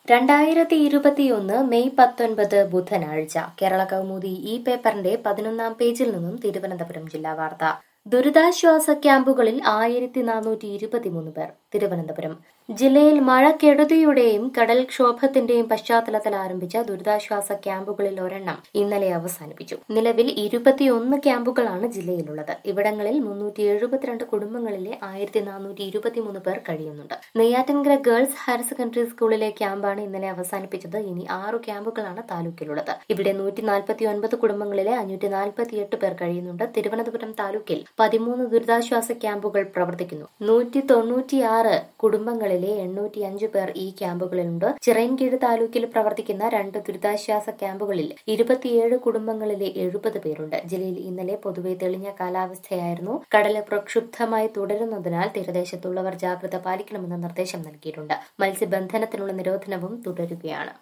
രണ്ടായിരത്തി ഇരുപത്തിയൊന്ന് മെയ് പത്തൊൻപത് ബുധനാഴ്ച കേരള കൗമുദി ഈ പേപ്പറിന്റെ പതിനൊന്നാം പേജിൽ നിന്നും തിരുവനന്തപുരം ജില്ലാ വാർത്ത ദുരിതാശ്വാസ ക്യാമ്പുകളിൽ ആയിരത്തി നാനൂറ്റി ഇരുപത്തിമൂന്ന് പേർ തിരുവനന്തപുരം ജില്ലയിൽ മഴക്കെടുതിയുടെയും കടൽക്ഷോഭത്തിന്റെയും പശ്ചാത്തലത്തിൽ ആരംഭിച്ച ദുരിതാശ്വാസ ക്യാമ്പുകളിൽ ഒരെണ്ണം ഇന്നലെ അവസാനിപ്പിച്ചു നിലവിൽ ഇരുപത്തിയൊന്ന് ക്യാമ്പുകളാണ് ജില്ലയിലുള്ളത് ഇവിടങ്ങളിൽ മുന്നൂറ്റി എഴുപത്തിരണ്ട് കുടുംബങ്ങളിലെ ആയിരത്തി നാനൂറ്റി ഇരുപത്തിമൂന്ന് പേർ കഴിയുന്നുണ്ട് നെയ്യാറ്റിൻകര ഗേൾസ് ഹയർ സെക്കൻഡറി സ്കൂളിലെ ക്യാമ്പാണ് ഇന്നലെ അവസാനിപ്പിച്ചത് ഇനി ആറു ക്യാമ്പുകളാണ് താലൂക്കിലുള്ളത് ഇവിടെ നൂറ്റി നാൽപ്പത്തി ഒൻപത് കുടുംബങ്ങളിലെ അഞ്ഞൂറ്റി നാൽപ്പത്തിയെട്ട് പേർ കഴിയുന്നുണ്ട് തിരുവനന്തപുരം താലൂക്കിൽ പതിമൂന്ന് ദുരിതാശ്വാസ ക്യാമ്പുകൾ പ്രവർത്തിക്കുന്നു നൂറ്റി തൊണ്ണൂറ്റിയാറ് കുടുംബങ്ങളിലെ എണ്ണൂറ്റി അഞ്ച് പേർ ഈ ക്യാമ്പുകളിലുണ്ട് ചിറയൻകീഴ് താലൂക്കിൽ പ്രവർത്തിക്കുന്ന രണ്ട് ദുരിതാശ്വാസ ക്യാമ്പുകളിൽ ഇരുപത്തിയേഴ് കുടുംബങ്ങളിലെ എഴുപത് പേരുണ്ട് ജില്ലയിൽ ഇന്നലെ പൊതുവെ തെളിഞ്ഞ കാലാവസ്ഥയായിരുന്നു കടല് പ്രക്ഷുബ്ധമായി തുടരുന്നതിനാൽ തീരദേശത്തുള്ളവർ ജാഗ്രത പാലിക്കണമെന്ന നിർദ്ദേശം നൽകിയിട്ടുണ്ട് മത്സ്യബന്ധനത്തിനുള്ള നിരോധനവും തുടരുകയാണ്